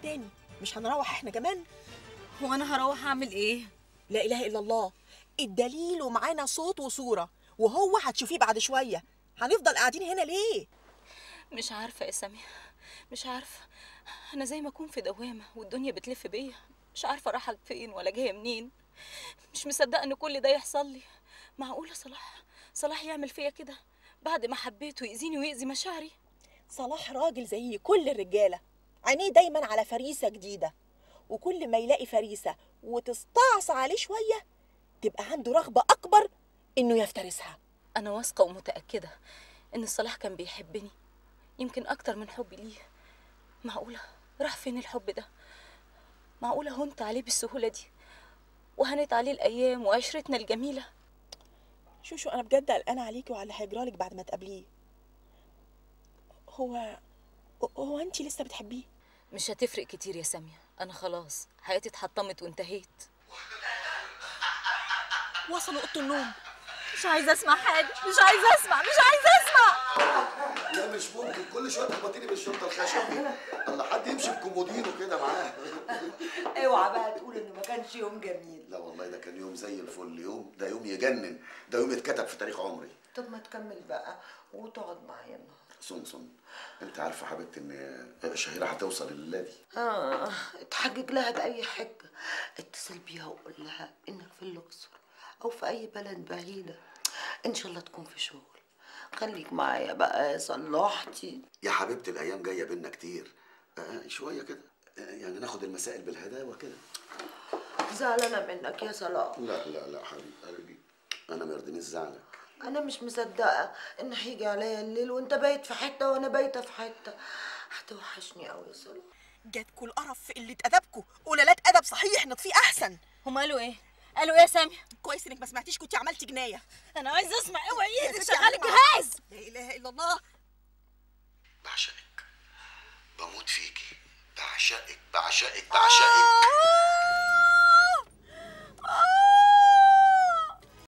تاني مش هنروح احنا كمان هو انا هروح اعمل ايه لا اله الا الله الدليل ومعانا صوت وصوره وهو هتشوفيه بعد شويه هنفضل قاعدين هنا ليه مش عارفه يا ساميه مش عارفه انا زي ما اكون في دوامه والدنيا بتلف بيا مش عارفه رايحه فين ولا جايه منين مش مصدقه ان كل ده يحصل لي معقوله صلاح صلاح يعمل فيا كده بعد ما حبيته يأذيني ويأذي مشاعري صلاح راجل زي كل الرجاله عينيه دايما على فريسه جديده وكل ما يلاقي فريسه وتستعصى عليه شويه تبقى عنده رغبه اكبر انه يفترسها انا واثقه ومتاكده ان صلاح كان بيحبني يمكن اكتر من حبي ليه معقوله راح فين الحب ده معقوله هنت عليه بالسهوله دي وهنت عليه الايام وعشرتنا الجميله شوشو انا بجد قلقانه عليكي وعلى اللي هيجرالك بعد ما تقابليه هو هو انت لسه بتحبيه مش هتفرق كتير يا ساميه انا خلاص حياتي اتحطمت وانتهيت وصلوا اوضه النوم مش عايزه اسمع حاجه مش عايزه اسمع مش عايزه اسمع لا مش ممكن كل شويه تخبطيني بالشنطه الخشب دي الله حد يمشي بكومودينو كده معاه اوعى بقى تقول انه ما كانش يوم جميل لا والله ده كان يوم زي الفل يوم ده يوم يجنن ده يوم يتكتب في تاريخ عمري طب ما تكمل بقى وتقعد معايا النهارده سمسم انت عارفه حبيبتي ان شهيره هتوصل الليله دي اه اتحجج لها باي حجه اتصل بيها وقول لها انك في الاقصر او في اي بلد بعيده ان شاء الله تكون في شغل خليك معايا بقى يا صلاحتي يا حبيبتي الايام جايه بينا كتير آه شويه كده آه يعني ناخد المسائل بالهداوه كده زعلانه منك يا صلاح لا لا لا حبيب قلبي انا ما يرضينيش زعلك انا مش مصدقه ان هيجي عليا الليل وانت بايت في حته وانا بايته في حته هتوحشني قوي يا صلاح جاتكوا القرف في قله ادبكوا قلالات ادب صحيح نطفيه احسن هما قالوا ايه قالوا ايه يا ساميه كويس انك ما سمعتيش كنت عملتي جنايه انا عايزه اسمع اوعي يا ايدك ستي شغال أنا الجهاز لا اله الا الله بعشقك بموت فيكي بعشقك بعشقك بعشقك